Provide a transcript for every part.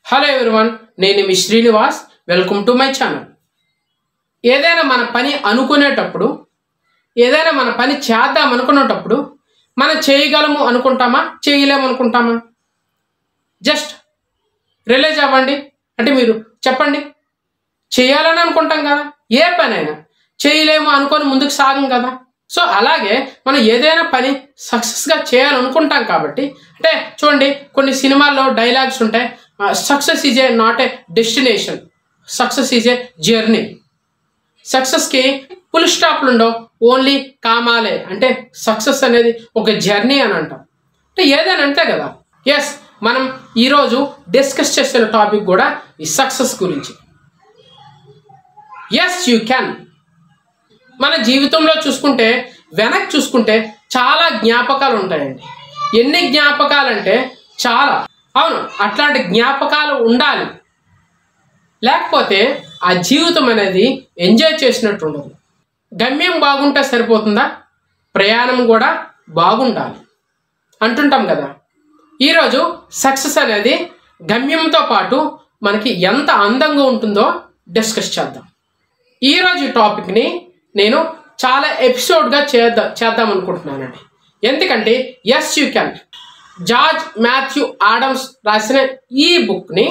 hello everyone నేను మీ Srinivas welcome to my channel ఏదైనా మన పని అనుకునేటప్పుడు ఏదైనా మన పని చేద్దాం అనుకునేటప్పుడు మనం చేయగలము అనుకుంటామా చేయలేము అనుకుంటామా జస్ట్ రిలైజ్ అవ్వండి అంటే మీరు చెప్పండి చేయాలని అనుకుంటాం కదా ఏ పనైనా చేయలేము అనుకొని ముందుకు సాగం కదా సో అలాగే మనం ఏదైనా పని సక్సెస్గా చేయాలనుకుంటాం కాబట్టి అంటే చూడండి కొన్ని సినిమాల్లో డైలాగ్స్ ఉంటాయి success is a not a destination success is a journey సక్సెస్కి ఫుల్ స్టాప్లు ఉండవు ఓన్లీ కామాలే అంటే సక్సెస్ అనేది ఒక జర్నీ అని అంటాం అంటే ఏదైనా అంతే కదా ఎస్ మనం ఈరోజు డిస్కస్ చేసిన టాపిక్ కూడా ఈ సక్సెస్ గురించి ఎస్ యూ క్యాన్ మన జీవితంలో చూసుకుంటే వెనక్కి చూసుకుంటే చాలా జ్ఞాపకాలు ఉంటాయండి ఎన్ని జ్ఞాపకాలు అంటే చాలా అవును అట్లాంటి జ్ఞాపకాలు ఉండాలి లేకపోతే ఆ జీవితం అనేది ఎంజాయ్ చేసినట్టు ఉండదు గమ్యం బాగుంటే సరిపోతుందా ప్రయాణం కూడా బాగుండాలి అంటుంటాం కదా ఈరోజు సక్సెస్ అనేది గమ్యంతో పాటు మనకి ఎంత అందంగా ఉంటుందో డిస్కస్ చేద్దాం ఈరోజు ఈ టాపిక్ని నేను చాలా ఎపిసోడ్గా చేద్దాం చేద్దాం అనుకుంటున్నానండి ఎందుకంటే yes you can George Matthew Adams రాసిన ఈ బుక్ని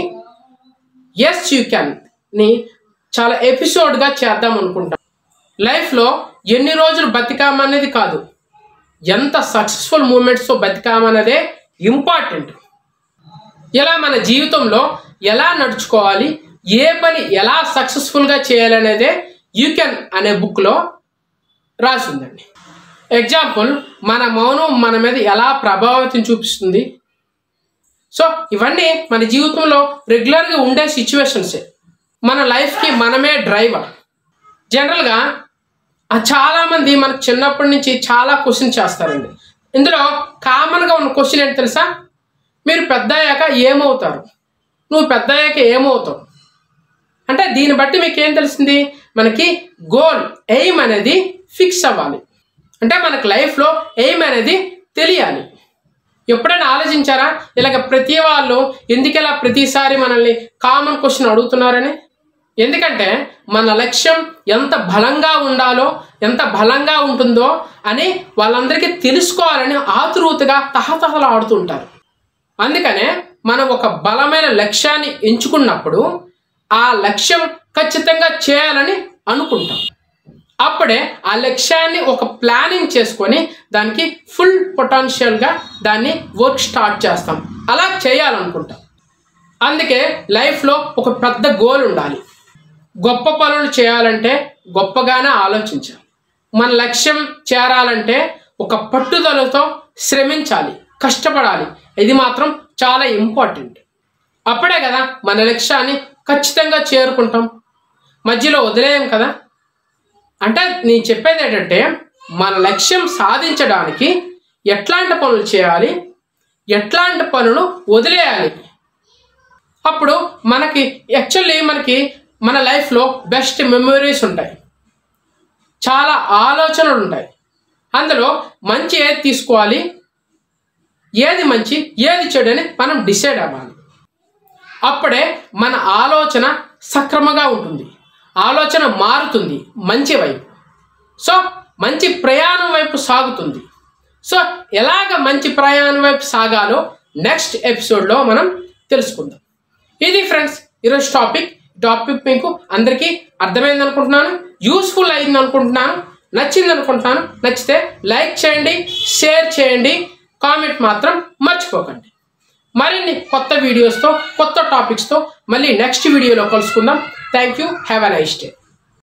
ఎస్ యూ క్యాన్ ని చాలా ఎపిసోడ్గా చేద్దాం అనుకుంటాను లైఫ్లో ఎన్ని రోజులు బతికామనేది కాదు ఎంత సక్సెస్ఫుల్ మూమెంట్స్తో బతికామన్నదే ఇంపార్టెంట్ ఇలా మన జీవితంలో ఎలా నడుచుకోవాలి ఏ పని ఎలా సక్సెస్ఫుల్గా చేయాలనేదే యూ కెన్ అనే బుక్లో రాసి ఉందండి ఎగ్జాంపుల్ మన మౌనం మన మీద ఎలా ప్రభావితం చూపిస్తుంది సో ఇవన్నీ మన జీవితంలో రెగ్యులర్గా ఉండే సిచ్యువేషన్సే మన లైఫ్కి మనమే డ్రైవర్ జనరల్గా ఆ చాలామంది మనకు చిన్నప్పటి నుంచి చాలా క్వశ్చన్ చేస్తారండి ఇందులో కామన్గా ఉన్న క్వశ్చన్ ఏంటి తెలుసా మీరు పెద్ద అయ్యాక ఏమవుతారు నువ్వు పెద్ద అయ్యాక ఏమవుతావు అంటే దీన్ని బట్టి మీకు ఏం తెలిసింది మనకి గోల్ ఎయిమ్ అనేది ఫిక్స్ అవ్వాలి అంటే మనకు లైఫ్లో ఎయిమ్ అనేది తెలియాలి ఎప్పుడైనా ఆలోచించారా ఇలాగ ప్రతి వాళ్ళు ఎందుకెలా ప్రతిసారి మనల్ని కామన్ క్వశ్చన్ అడుగుతున్నారని ఎందుకంటే మన లక్ష్యం ఎంత బలంగా ఉండాలో ఎంత బలంగా ఉంటుందో అని వాళ్ళందరికీ తెలుసుకోవాలని ఆతురూతగా తహతహలు ఆడుతుంటారు అందుకనే మనం ఒక బలమైన లక్ష్యాన్ని ఎంచుకున్నప్పుడు ఆ లక్ష్యం ఖచ్చితంగా చేయాలని అనుకుంటాం అప్పుడే ఆ లక్ష్యాన్ని ఒక ప్లానింగ్ చేసుకొని దానికి ఫుల్ పొటెన్షియల్గా దాన్ని వర్క్ స్టార్ట్ చేస్తాం అలా చేయాలనుకుంటాం అందుకే లైఫ్లో ఒక పెద్ద గోల్ ఉండాలి గొప్ప పనులు చేయాలంటే గొప్పగానే ఆలోచించాలి మన లక్ష్యం చేరాలంటే ఒక పట్టుదలతో శ్రమించాలి కష్టపడాలి ఇది మాత్రం చాలా ఇంపార్టెంట్ అప్పుడే కదా మన లక్ష్యాన్ని ఖచ్చితంగా చేరుకుంటాం మధ్యలో వదిలేయం కదా అంటే నేను చెప్పేది ఏంటంటే మన లక్ష్యం సాధించడానికి ఎట్లాంటి పనులు చేయాలి ఎట్లాంటి పనులు వదిలేయాలి అప్పుడు మనకి యాక్చువల్లీ మనకి మన లైఫ్లో బెస్ట్ మెమరీస్ ఉంటాయి చాలా ఆలోచనలు ఉంటాయి అందులో మంచి ఏది తీసుకోవాలి ఏది మంచి ఏది చెడు అని మనం డిసైడ్ అవ్వాలి అప్పుడే మన ఆలోచన సక్రమంగా ఉంటుంది ఆలోచన మారుతుంది మంచి వైపు సో మంచి ప్రయాణం వైపు సాగుతుంది సో ఎలాగ మంచి ప్రయాణం వైపు సాగాలో నెక్స్ట్ ఎపిసోడ్లో మనం తెలుసుకుందాం ఇది ఫ్రెండ్స్ ఈరోజు టాపిక్ టాపిక్ మీకు అందరికీ అర్థమైంది అనుకుంటున్నాను యూస్ఫుల్ అయింది అనుకుంటున్నాను నచ్చింది అనుకుంటున్నాను నచ్చితే లైక్ చేయండి షేర్ చేయండి కామెంట్ మాత్రం మర్చిపోకండి మరిన్ని కొత్త వీడియోస్తో కొత్త టాపిక్స్తో మళ్ళీ నెక్స్ట్ వీడియోలో కలుసుకుందాం thank you have a nice day